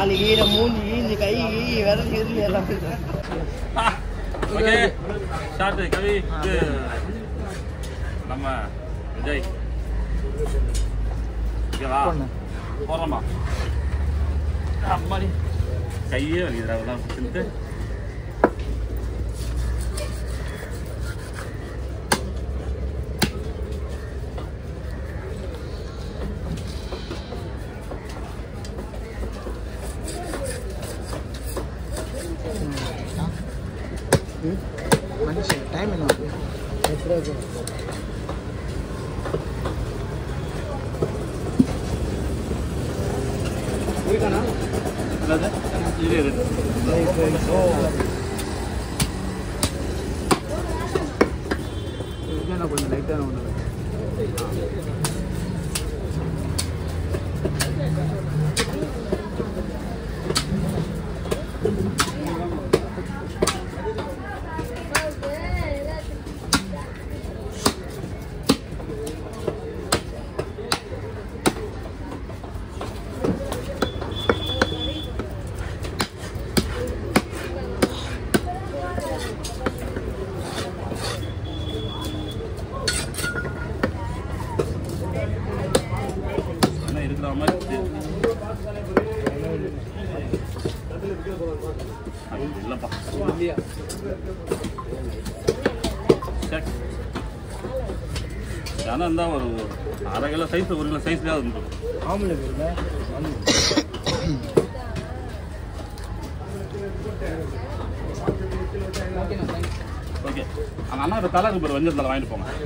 காலு ஈர மூஞ்சி இந்த கை விரல் இருந்து எல்லாம் ஓகே ஸ்டார்ட் கவி இது நம்ம விஜய் ஓகேவா போடுறோமா அம்மாடி கையே வலிக்குதுடா அதெல்லாம் பிடிச்சிட்டு மனுஷன் டைம் என்ன என்னது இது இது என்ன கொஞ்சம் லைட்டான ஒன்று என்ன இருக்கிற மாதிரி இருக்கு. அது இல்லைப்பா சரி ஏன்னா இருந்தால் ஒரு அரை கிலோ சைஸ் ஒரு கிலோ சைஸ்லேயே இருந்துடும் ஆம்பளை பேருல ஓகே அந்த அண்ணா இப்போ தலை இருக்கு வஞ்சல் தலை வாங்கிட்டு போங்க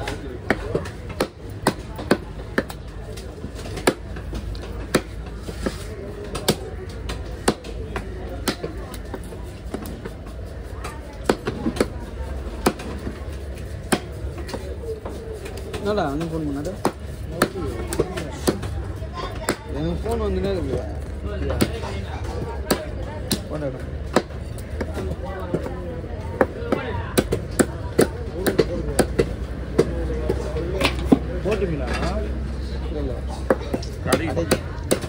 என்னடா அங்கே ஃபோன் பண்ணாரு எனக்கு ஃபோன் வந்துட்டே இருக்கு போட்டா போட்டுங்களா இல்லை கடைக்கு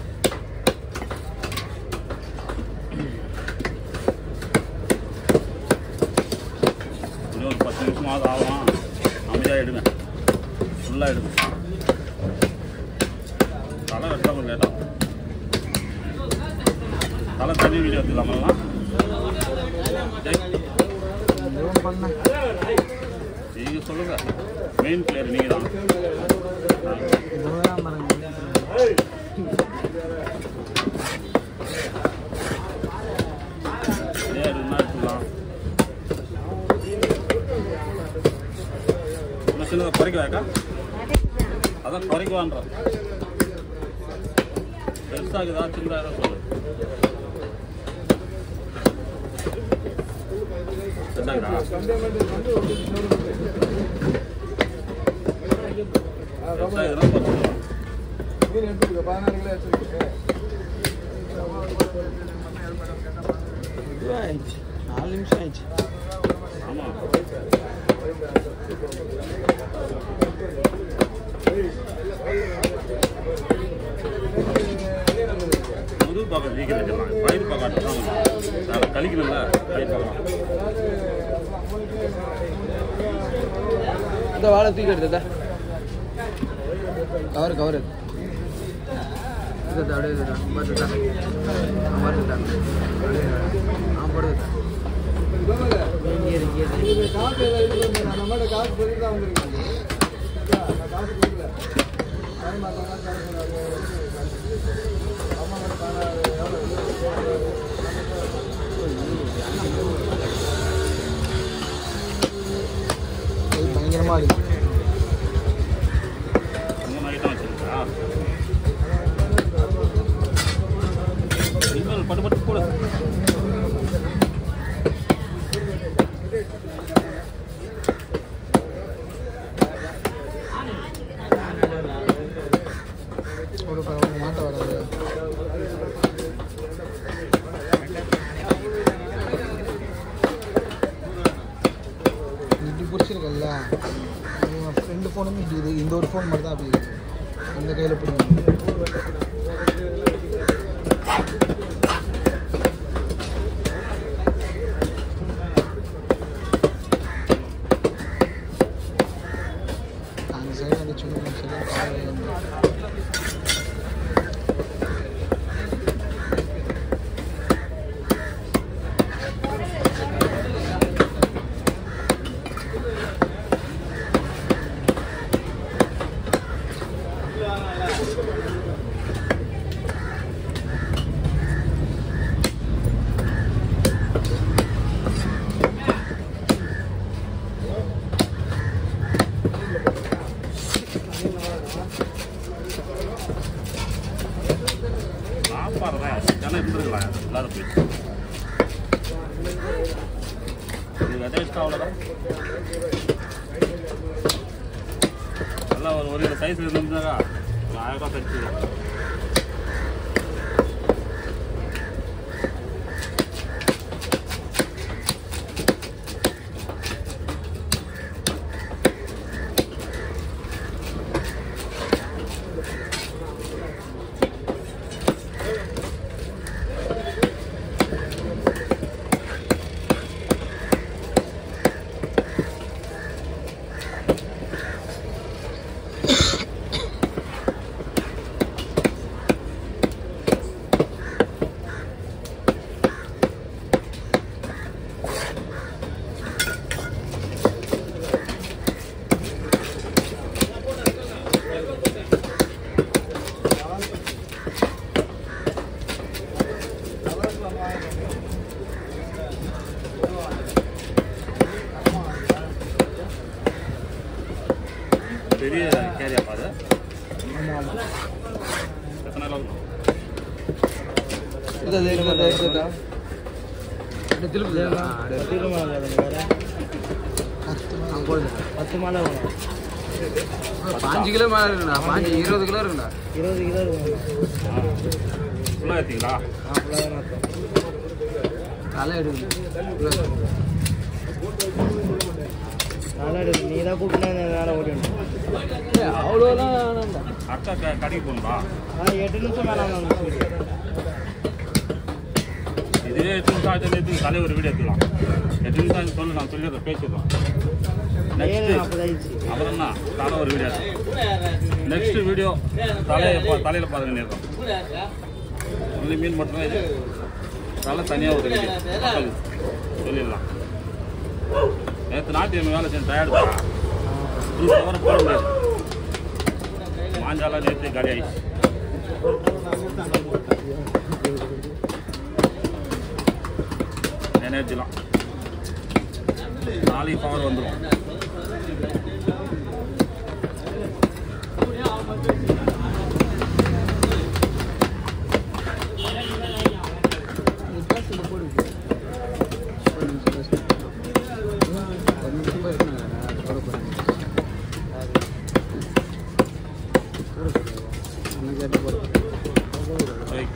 இன்னும் ஒரு பத்து நிமிஷமாவது ஆகும் அமைதியாக எடுங்க ஃபுல்லாக எடுங்க தலை வெட்டா கொஞ்சம் லேட்டாக தலை தண்ணி வீடியோ எடுத்துக்கலாமெல்லாம் எதுவும் பண்ணேன் நீங்கள் சொல்லுங்கள் மெயின் பிளேயர் நீங்கள் தான் இதுதான் பாருங்க இதே ரெண்டு நாள் எடுத்துக்கலாம் இன்னும் சின்னதாக குறைக்கலாக்கா அதான் குறைக்குவான்ற பெருசாகுதா சின்னதாக சொல்லு பெருசாகுதா பெருசாகுதுன்னா குறைச்சிக்கலாம் இது ஆயிடுச்சு நாலு நிமிஷம் ஆயிடுச்சு ஆமாம் முது பாக்கம் சீக்கிரம் வச்சிடலாம் வயிறு பாக்காட்டு தான் கழிக்கணும்ல வயிறு பாக்கம் இந்த வாழை தூக்கி எடுத்ததா கவர் கவர் இது அப்படியே இதுடா பார்த்துட்டா பார்த்துட்டா ஆ போடுதுடா இது பயங்கரமா இருக்கு மூணு ஐட்டம் வச்சிருக்கா இன்னொரு பட்டு பட்டு போடு ஒரு பரவாயில்ல மாட்ட வராது இப்படி பிடிச்சிருக்கல்ல என் ஃப்ரெண்டு ஃபோனும் இப்படி இது இந்த ஒரு ஃபோன் மட்டும் தான் அப்படி இருக்கு அந்த கையில் பிடிக்கும் வரேன் ஜனம் இருந்துருக்கலாம் எல்லாரும் போய் இது விதை இஷ்டம் அவ்வளோதான் நல்லா ஒரு ஒரு சைஸ் இருந்திருந்தாக்கா ஒரு ஆயிரம் ரூபா தச்சு பெரிய கேரியா பாரு எத்தனை நாள் ஆகும் இது அது இது எடுத்துட்டா எத்தனை மாலை வேணும் வேற? பத்து மாலை வேணும் பாஞ்சு கிலோ மேல இருக்குண்ணா பாஞ்சு இருபது கிலோ இருக்குண்ணா இருபது கிலோ இருக்கும் ஃபுல்லாக ஏற்றிங்களா ஆ ஃபுல்லாக தான் அர்த்தம் தலை எடுக்கணும் நல்லா இருக்கு நீ தான் கூப்பிட்டு நேரம் ஓடிடணும் அவ்வளோதான் அக்கா க- கடைக்கு போகணுமா ஆ எட்டு நிமிஷம் மேலே வந்துச்சு இதுவே எட்டு நிமிஷம் ஆச்சு எடுத்து தலை ஒரு வீடியோ எடுத்துக்கலாம் எட்டு நிமிஷம் ஆச்சு சொல்லு நான் சொல்லி அதை பேசிடுவோம் ஏழு நெக்ஸ்ட் நாற்பது ஆயிடுச்சு அப்புறம் என்ன தானே ஒரு வீடியோ நெக்ஸ்ட் வீடியோ தலையை பா தலையில் பாருங்க நேரம் ஒன்லி மீன் மட்டும்தான் இது தலை தனியாக ஒரு வீடியோ மக்கள் சொல்லிடலாம் நேற்று நாட்டு வேலை செஞ்சு டயர்டு தான் ஃபுல் கவர் போட முடியாது மாஞ்சாலாம் நேற்று காலி ஆயிடுச்சு எனர்ஜிலாம் நாளைக்கு பவர் வந்துடும் ரைட்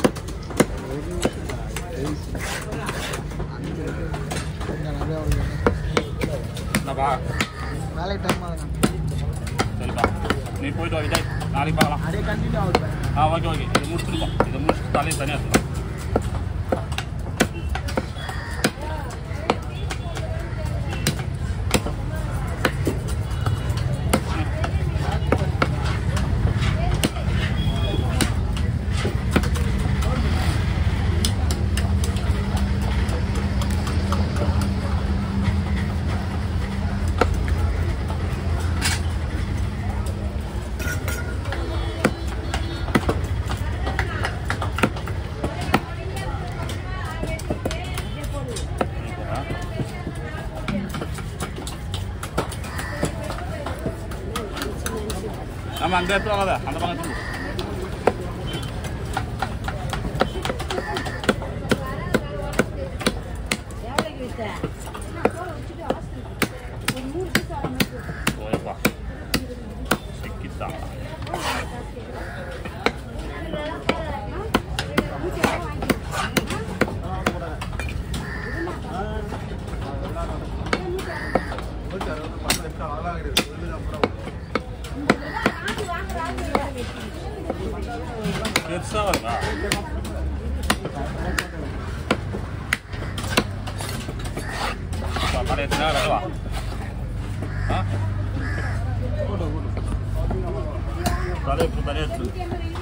என்னப்பா வேலை டைம் ஆகுது சரிப்பா நீ போயிட்டு வா விஜய் நாளைக்கு பார்க்கலாம் அப்படியே கண்டினியூ ஆகுது ஆ ஓகே ஓகே இதை முடிச்சிருக்கோம் இதை முடிச்சுட்டு தலையை தனியாக எடுத்துக்கலாம் ஓகேவா? ஆமா அங்கே எடுத்து வாங்காத அந்த பக்கம் எடுத்து போ. போயப்பா சிக்கித்தான் பெருசா வருதா கடை எத்தனை வா ஆ போட்டோ போட்டோ தலை எப்படி தலை எடுத்து